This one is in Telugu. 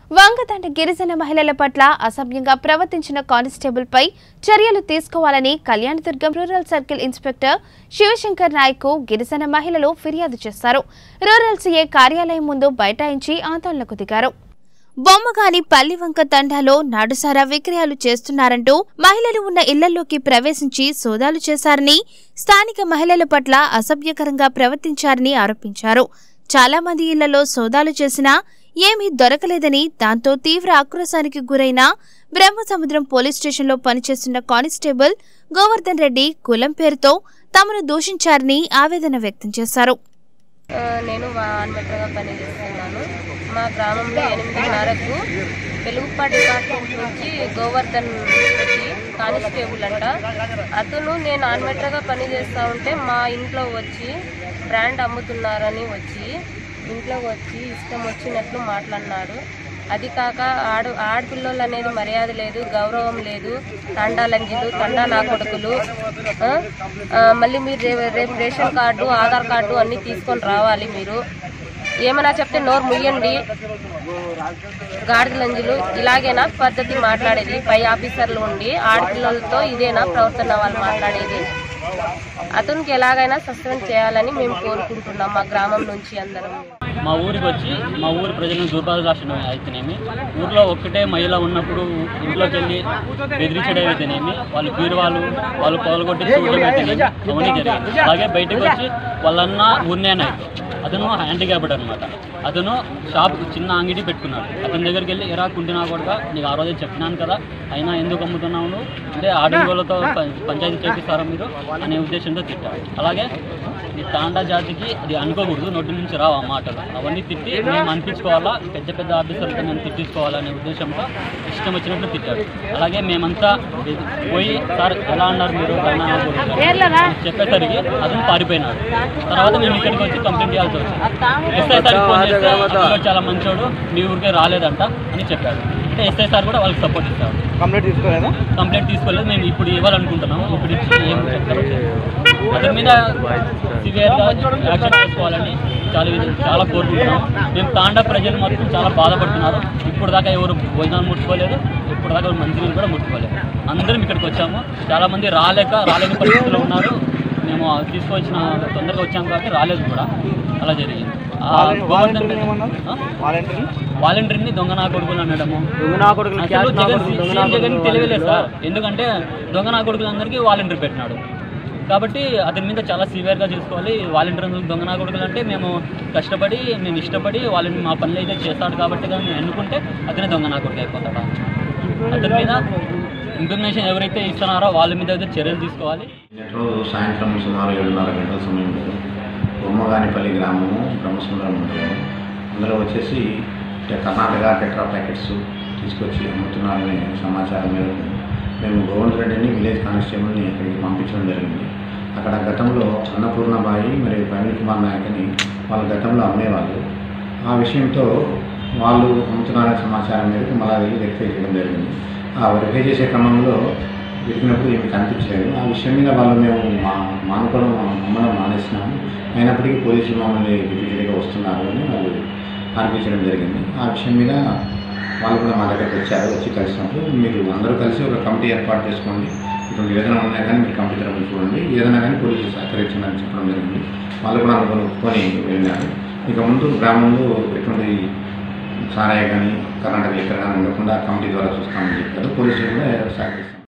వంగదండ గిరిజన మహిళల పట్ల అసభ్యంగా ప్రవర్తించిన కానిస్టేబుల్ పై చర్యలు తీసుకోవాలని Kalyandurgam rural circle inspector Shivashankar Nayak గిరిజన మహిళలు ఫిర్యాదు చేశారు రూరల్ సీఏ కార్యాలయం ముందు బైఠాయించి ఆందోళనకు దిగారు బొమ్మగాని పల్లివంక తండాలో నాడుసారా విక్రయాలు చేస్తున్నారంటూ మహిళలు ఉన్న ఇళ్లలోకి ప్రవేశించి సోదాలు చేశారని స్థానిక మహిళల పట్ల అసభ్యకరంగా ప్రవర్తించారని ఆరోపించారు చాలా మంది ఇళ్లలో సోదాలు చేసినా ఏమీ దొరకలేదని దాంతో తీవ్ర ఆక్రోశానికి గురైన బ్రహ్మసముద్రం పోలీస్ స్టేషన్లో పనిచేస్తున్న కానిస్టేబుల్ గోవర్ధన్ రెడ్డి కులం పేరుతో తమను దూషించారని ఆవేదన వ్యక్తం చేశారు ఆ, నేను వాన్మెట్రగా పనిచేస్తున్నాను మా గ్రామంలో ఎనిమిదిన్నరకు వెలుగుపాటి డిపార్ట్మెంట్ నుంచి గోవర్ధన్ రెడ్డి కానిస్టేబుల్ అంట అతను నేను ఆన్మెట్రగా పనిచేస్తూ ఉంటే మా ఇంట్లో వచ్చి బ్రాండ్ అమ్ముతున్నారని వచ్చి ఇంట్లోకి వచ్చి ఇష్టం వచ్చినట్లు మాట్లాడినాడు అది కాక ఆడు ఆడపిల్లలు అనేది మర్యాద లేదు గౌరవం లేదు తండా లంజులు తండా నా కొడుకులు ఆ? ఆ, మళ్ళీ మీరు రే- రేపు రేషన్ కార్డు ఆధార్ కార్డు అన్నీ తీసుకొని రావాలి మీరు ఏమైనా చెప్తే నోరు ముయ్యండి గాడిద లంజులు ఇలాగేనా పద్ధతి మాట్లాడేది పై ఆఫీసర్లు ఉండి ఆడపిల్లలతో ఇదేనా ప్రవర్తన వాళ్ళు మాట్లాడేది అతనికి ఎలాగైనా సస్పెండ్ చేయాలని మేము కోరుకుంటున్నాం మా గ్రామం నుంచి అందరం మా ఊరికి వచ్చి మా ఊరి ప్రజలను దుర్భాషణ అయితేనేమి ఊర్లో ఒక్కటే మహిళ ఉన్నప్పుడు ఇంట్లోకి వెళ్ళి బెదిరించడం అయితేనేమి వాళ్ళు బీరువాళ్ళు వాళ్ళు పొగలగొట్టి చూడడం అయితేనేమి అవన్నీ జరిగింది అలాగే బయటకు వచ్చి వాళ్ళన్న ఊరినేనా అతను హ్యాండిక్యాప్డ్ అనమాట అతను షాప్ చిన్న అంగిడి పెట్టుకున్నాడు అతని దగ్గరికి వెళ్ళి ఎరా కుంటినా కూడా నీకు ఆ రోజే చెప్పినాను కదా అయినా ఎందుకు అమ్ముతున్నావు నువ్వు అంటే ఆడవాళ్ళతో పంచాయతీ చేపిస్తారా మీరు అనే ఉద్దేశంతో తిట్టాడు అలాగే ఈ తాండా జాతికి అది అనుకోకూడదు నోటి నుంచి రావు ఆ మాటలు అవన్నీ తిట్టి మేము అనిపించుకోవాలా పెద్ద పెద్ద ఆఫీసర్లతో మేము తిట్టించుకోవాలనే ఉద్దేశంతో ఇష్టం వచ్చినట్లు తిట్టాడు అలాగే మేమంతా ఎదు- పోయి సార్ ఎలా అన్నారు మీరు పైన అని చెప్పేసరికి అతను పారిపోయినాడు తర్వాత మేము ఇక్కడికి వచ్చి కంప్లైంట్ చేయాల్సి వచ్చింది ఎస్ఐ సార్కి ఫోన్ చేస్తే అతను కూడా చాలా మంచోడు మీ ఊరికే రాలేదంట అని చెప్పాడు అంటే ఎస్ఐ సార్ కూడా వాళ్ళకి సపోర్ట్ ఇస్తాడు కంప్లీట్ తీసుకోలేదా కంప్లైంట్ తీసుకోలేదు మేము ఇప్పుడు ఇవ్వాలనుకుంటున్నాము ఇప్పుడు ఇచ్చి ఏం చెప్తారో చేస్తాం. అతని మీద సివియర్గా యాక్షన్ తీసుకోవాలని చాలా విధ- చాలా కోరుకుంటున్నాము మేము తాండా ప్రజలు మొత్తం చాలా బాధపడుతున్నారు ఇప్పుడు దాకా ఎవరు భోజనాలు ముట్టుకోలేదు ఇప్పుడు దాకా ఎవరు మంచినీళ్ళు కూడా ముట్టుకోలేదు అందరం ఇక్కడికి వచ్చాము చాలా మంది రాలేక రాలేని పరిస్థితుల్లో ఉన్నారు మేము తీసుకొచ్చిన తొందరగా వచ్చాం కాబట్టి రాలేదు కూడా అలా జరిగింది ఆ గోవర్ధన్ రెడ్డి- ఆ? వాలంటీర్ వాలంటీర్ని దొంగ నా కొడుకులు అనడము దొంగ నా కొడుకులు, అసలు క్యాష్ నా జగన్ కొడుకులు, దొంగ నా సీఎం జగన్ కొడుకులు తెలియలేదు సార్ ఎందుకంటే దొంగ నా కొడుకులందరికీ వాలంటీర్ పెట్టినాడు కాబట్టి అతని మీద చాలా సివియర్గా చూసుకోవాలి వాలంటీర్ దొంగ నా కొడుకులు అంటే మేము కష్టపడి మేము ఇష్టపడి వాళ్ళని మా పనులు అయితే చేస్తాడు కాబట్టి కానీ మేము ఎన్నుకుంటే అతనే దొంగ నా కొడుకు అయిపోతాడు అతని మీద ఇన్ఫర్మేషన్ ఎవరైతే ఇస్తున్నారో వాళ్ళ మీద అయితే చర్యలు తీసుకోవాలి రోజు సాయంత్రం సుమారు ఏడున్నర గంటల సమయంలో బొమ్మగానిపల్లి గ్రామము బ్రహ్మసుందరం మండలం అందులో వచ్చేసి ట- కర్ణాటక టెట్రా ప్యాకెట్స్ తీసుకొచ్చి అమ్ముతున్నారనే సమాచారం మేరకు మేము గోవింద్ రెడ్డిని విలేజ్ కానిస్టేబుల్ని అక్కడికి పంపించడం జరిగింది అక్కడ గతంలో అన్నపూర్ణబాయి మరియు ప్రవీణ్ కుమార్ నాయక్ అని వాళ్ళు గతంలో అమ్మేవాళ్ళు ఆ విషయంతో వాళ్ళు అమ్ముతున్నారనే సమాచారం మేరకు మళ్ళా వెళ్ళి వెరిఫై చేయడం జరిగింది ఆ వెరిఫై చేసే క్రమంలో వెతికినప్పుడు ఏమి కనిపించలేదు ఆ విషయం మీద వాళ్ళు మేము మా మానుకోవడం అమ్మడం మానేసినాము అయినప్పటికీ పోలీసులు మమ్మల్ని రిపీటెడ్గా వస్తున్నారు అని వాళ్ళు అనిపించడం జరిగింది ఆ విషయం మీద వాళ్ళు కూడా మా దగ్గరికి వచ్చారు వచ్చి కలిసినప్పుడు మీరు అందరూ కలిసి ఒక కమిటీ ఏర్పాటు చేసుకోండి ఇటువంటి ఏదైనా ఉన్నాయి కానీ మీరు కమిటీ తరఫున చూడండి ఏదైనా కానీ పోలీసులు సహకరించమని చెప్పడం జరిగింది వాళ్ళు కూడా అనుకుని ఒప్పుకొని వెళ్ళారు ఇక ముందు గ్రామంలో ఎటువంటి సారాయి కానీ కర్ణాటక లెక్కర్ కానీ ఉండకుండా కమిటీ ద్వారా చూస్తామని చెప్పారు పోలీసులు కూడా సహకరిస్తారు